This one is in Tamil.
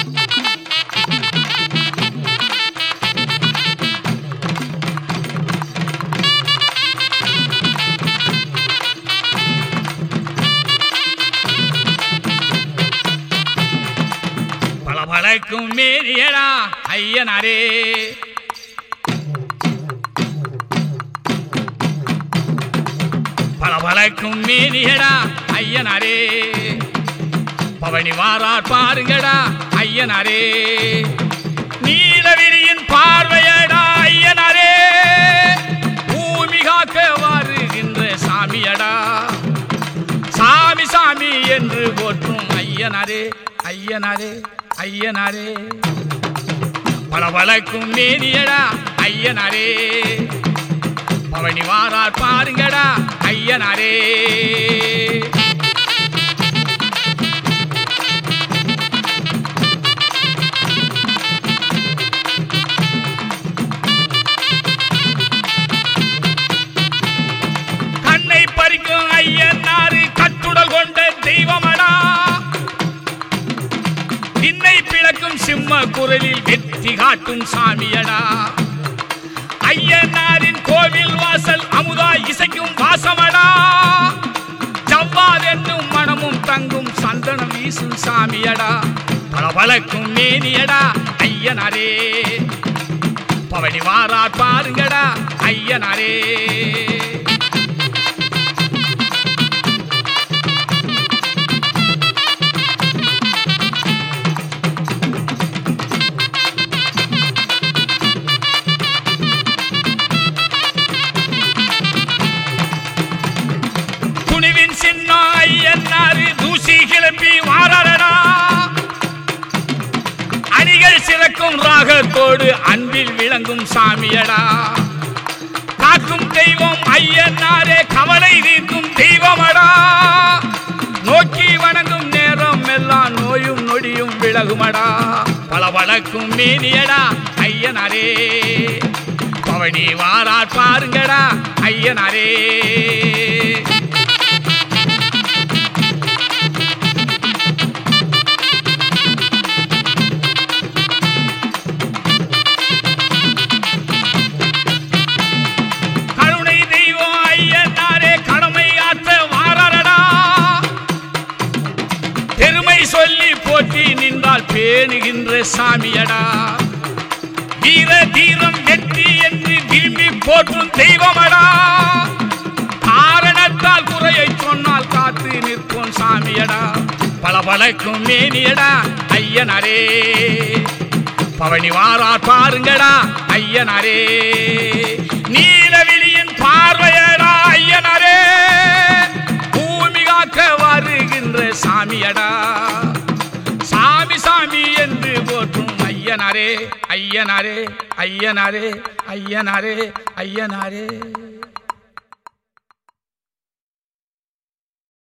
பளபளக்கும் மேரியடா ஐயனாரே பளபளக்கும் மேனியடா ஐயனாரே பவனி வாரார் பாருங்கடா ஐயனாரே நீலவிரியின் பார்வையடா ஐயனாரே பூமி காக்க வருகின்ற சாமியடா சாமி சாமி என்று போற்றும் ஐயனாரே ஐயனாரே ஐயனாரே பளபளக்கும் மேனியடா ஐயனாரே பவனி வாரார் பாருங்கடா ஐயனாரே கண்ணை பறிக்கும் ஐயனாரு கட்டுடல் கொண்ட தெய்வமடா விண்ணை பிளக்கும் சிம்ம குரலில் வெற்றி காட்டும் சாமியடா ஐயனாரின் கோவில் வாசல் அமுதா இசைக்கும் வாசமடா ஜவ்வாது என்னும் மனமும் தங்கும் சந்தனம் வீசும் சாமியடா பளபளக்கும் மேனியடா ஐயனாரே பவனி வாரார் பாருங்கடா ஐயனாரே துணிவின் சின்ன ஐயனாரு தூசி கிளப்பி வாரடா அணிகள் சிறக்கும் ராகத்தோடு அன்பில் விளங்கும் சாமியடா காக்கும் தெய்வம் ஐயனாரே கவலை தீர்க்கும் தெய்வமடா நோக்கி வணங்கும் நேரம் எல்லாம் நோயும் நொடியும் விலகுமடா பளபளக்கும் மேனியடா ஐயனாரே பவனி வாரார் பாருங்கடா ஐயனாரே கருணை தெய்வம் ஐயனாரே கடமை ஆற்ற வாரடா பெருமை சொல்லி போற்றி நின்றால் பேணுகின்ற சாமியடா வீர தீரம் வெற்றி என்று விரும்பி போற்றும் தெய்வமடா காரணத்தால் குறையை சொன்னால் காத்து நிற்கும் சாமியடா பளபளக்கும் மேனியடா ஐயனாரே பவனி வாரார் பாருங்கடா ஐயனாரே நீலவிழியின் பார்வையடா ஐயனாரே பூமி காக்க வருகின்ற சாமியடா சாமி சாமி என்று போற்றும் ஐயனாரே ஐயனாரே ஐயனாரே ஐயனாரே ஐயனாரே